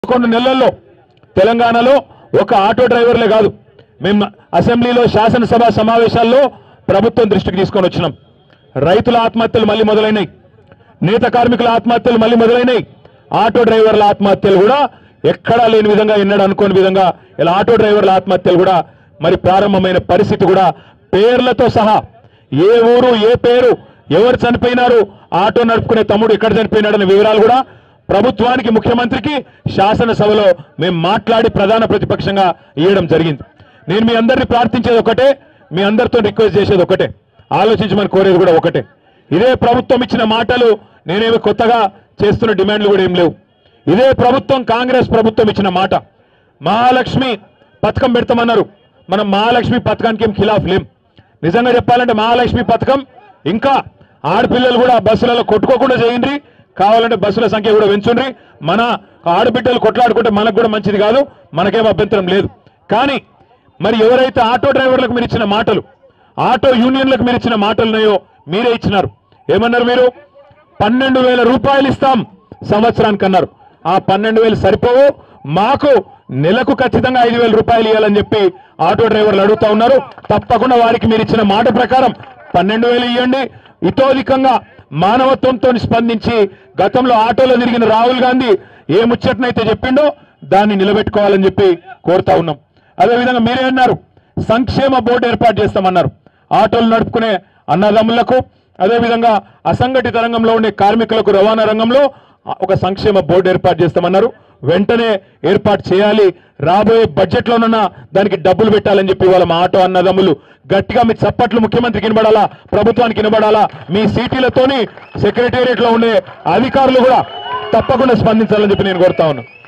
కొన్ని నెలల్లో తెలంగాణలో ఒక ఆటో డ్రైవర్లే కాదు మేము అసెంబ్లీలో శాసనసభ సమావేశాల్లో ప్రభుత్వం దృష్టికి తీసుకొని వచ్చినాం రైతుల ఆత్మహత్యలు మళ్ళీ మొదలైనాయి నేత కార్మికుల ఆత్మహత్యలు మళ్ళీ మొదలైనాయి ఆటో డ్రైవర్ల ఆత్మహత్యలు కూడా ఎక్కడా లేని విధంగా ఎన్నడూ అనుకోని విధంగా ఇలా ఆటో డ్రైవర్ల ఆత్మహత్యలు కూడా మరి ప్రారంభమైన పరిస్థితి కూడా పేర్లతో సహా ఏ ఊరు ఏ పేరు ఎవరు చనిపోయినారు ఆటో నడుపుకునే తమ్ముడు ఎక్కడ చనిపోయినాడనే వివరాలు కూడా ప్రభుత్వానికి ముఖ్యమంత్రికి శాసనసభలో మేము మాట్లాడి ప్రధాన ప్రతిపక్షంగా ఇవ్వడం జరిగింది నేను మీ అందరిని ప్రార్థించేది ఒకటే మీ అందరితో రిక్వెస్ట్ చేసేది ఒకటే ఆలోచించమని కోరేది కూడా ఒకటే ఇదే ప్రభుత్వం ఇచ్చిన మాటలు నేనేమి కొత్తగా చేస్తున్న డిమాండ్లు కూడా ఏం లేవు ఇదే ప్రభుత్వం కాంగ్రెస్ ప్రభుత్వం ఇచ్చిన మాట మహాలక్ష్మి పథకం పెడతామన్నారు మనం మహాలక్ష్మి పథకానికి ఏం ఖిలాఫ్ లేం నిజంగా చెప్పాలంటే మహాలక్ష్మి పథకం ఇంకా ఆడపిల్లలు కూడా బస్సులలో కొట్టుకోకుండా చేయండి కావాలంటే బస్సుల సంఖ్య కూడా పెంచుండ్రి మన ఆడబిడ్డలు కొట్లాడుకుంటే మనకు కూడా మంచిది కాదు మనకేం అభ్యంతరం లేదు కానీ మరి ఎవరైతే ఆటో డ్రైవర్లకు మీరు ఇచ్చిన మాటలు ఆటో యూనియన్లకు మీరు ఇచ్చిన మాటలు ఉన్నాయో మీరే ఇచ్చినారు ఏమన్నారు మీరు పన్నెండు వేల రూపాయలు ఇస్తాం సంవత్సరానికి అన్నారు ఆ పన్నెండు వేలు సరిపోవు మాకు నెలకు ఖచ్చితంగా ఐదు వేల రూపాయలు ఇవ్వాలని చెప్పి ఆటో డ్రైవర్లు అడుగుతా ఉన్నారు తప్పకుండా వారికి మీరు ఇచ్చిన మాట ప్రకారం పన్నెండు వేలు ఇవ్వండి ఇతోధికంగా మానవత్వంతో స్పందించి గతంలో ఆటోలో తిరిగిన రాహుల్ గాంధీ ఏ ముచ్చటనైతే చెప్పిండో దాన్ని నిలబెట్టుకోవాలని చెప్పి కోరుతా ఉన్నాం అదేవిధంగా మీరే అన్నారు సంక్షేమ బోర్డు ఏర్పాటు చేస్తామన్నారు ఆటోలు నడుపుకునే అన్నదమ్ములకు అదేవిధంగా అసంఘటిత రంగంలో ఉండే కార్మికులకు రవాణా రంగంలో ఒక సంక్షేమ బోర్డు ఏర్పాటు చేస్తామన్నారు వెంటనే ఏర్పాటు చేయాలి రాబోయే బడ్జెట్లోనన్నా దానికి డబ్బులు పెట్టాలని చెప్పి వాళ్ళ మా ఆటో అన్నదమ్ములు గట్టిగా మీ చప్పట్లు ముఖ్యమంత్రికి వినబడాలా ప్రభుత్వానికి వినబడాలా మీ సీటీలతోని సెక్రటేరియట్ లో ఉండే అధికారులు కూడా తప్పకుండా స్పందించాలని చెప్పి నేను కోరుతా ఉన్నాను